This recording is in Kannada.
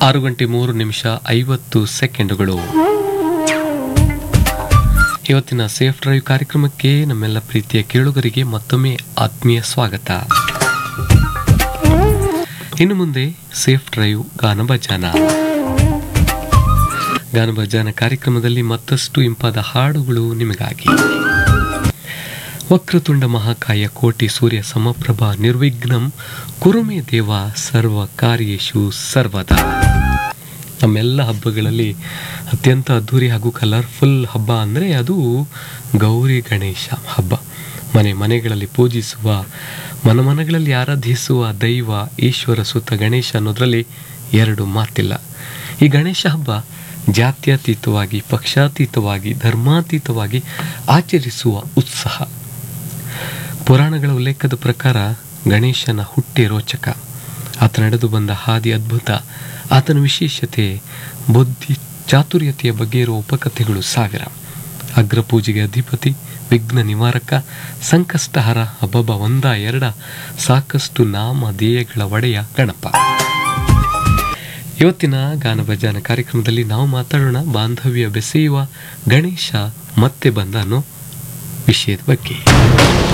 ಆರು ಗಂಟೆ ಮೂರು ನಿಮಿಷ ಐವತ್ತು ಸೆಕೆಂಡುಗಳು ಇವತ್ತಿನ ಸೇಫ್ ಡ್ರೈವ್ ಕಾರ್ಯಕ್ರಮಕ್ಕೆ ನಮ್ಮೆಲ್ಲ ಪ್ರೀತಿಯ ಕೇಳುಗರಿಗೆ ಮತ್ತೊಮ್ಮೆ ಆತ್ಮೀಯ ಸ್ವಾಗತ ಇನ್ನು ಮುಂದೆ ಸೇಫ್ ಡ್ರೈವ್ ಗಾನಭಜಾನ ಗಾನಭಜಾನ ಕಾರ್ಯಕ್ರಮದಲ್ಲಿ ಮತ್ತಷ್ಟು ಇಂಪಾದ ಹಾಡುಗಳು ನಿಮಗಾಗಿ ವಕ್ರತುಂಡ ಮಹಾಕಾಯ ಕೋಟಿ ಸೂರ್ಯ ಸಮಪ್ರಭ ನಿರ್ವಿಘ್ನಂ ಕುರುಮೆ ದೇವ ಸರ್ವ ಕಾರ್ಯೇಶು ಸರ್ವದಾ ನಮ್ಮೆಲ್ಲ ಹಬ್ಬಗಳಲ್ಲಿ ಅತ್ಯಂತ ಅದ್ಧೂರಿ ಹಾಗೂ ಕಲರ್ಫುಲ್ ಹಬ್ಬ ಅಂದರೆ ಅದು ಗೌರಿ ಗಣೇಶ ಹಬ್ಬ ಮನೆ ಮನೆಗಳಲ್ಲಿ ಪೂಜಿಸುವ ಮನ ಮನಗಳಲ್ಲಿ ಆರಾಧಿಸುವ ದೈವ ಈಶ್ವರ ಸುತ್ತ ಗಣೇಶ ಅನ್ನೋದ್ರಲ್ಲಿ ಎರಡು ಮಾತಿಲ್ಲ ಈ ಗಣೇಶ ಹಬ್ಬ ಜಾತ್ಯತೀತವಾಗಿ ಪಕ್ಷಾತೀತವಾಗಿ ಧರ್ಮಾತೀತವಾಗಿ ಆಚರಿಸುವ ಉತ್ಸಾಹ ಪುರಾಣಗಳ ಉಲ್ಲೇಖದ ಪ್ರಕಾರ ಗಣೇಶನ ಹುಟ್ಟಿ ರೋಚಕ ಆತ ನಡೆದು ಬಂದ ಹಾದಿ ಅದ್ಭುತ ಆತನ ವಿಶೇಷತೆ ಬುದ್ಧಿ ಚಾತುರ್ಯತೆಯ ಬಗ್ಗೆ ಇರುವ ಉಪಕಥೆಗಳು ಸಾವಿರ ಅಗ್ರ ಪೂಜೆಗೆ ಅಧಿಪತಿ ವಿಘ್ನ ನಿವಾರಕ ಸಂಕಷ್ಟಹರ ಹಬ್ಬಬ್ಬ ಒಂದ ಎರಡ ಸಾಕಷ್ಟು ನಾಮ ಧ್ಯೇಯಗಳ ಒಡೆಯ ಗಣಪ ಇವತ್ತಿನ ಗಾನಭಜಾನ ಕಾರ್ಯಕ್ರಮದಲ್ಲಿ ನಾವು ಮಾತಾಡೋಣ ಬಾಂಧವ್ಯ ಬೆಸೆಯುವ ಗಣೇಶ ಮತ್ತೆ ಬಂದ ಅನ್ನೋ ವಿಷಯದ ಬಗ್ಗೆ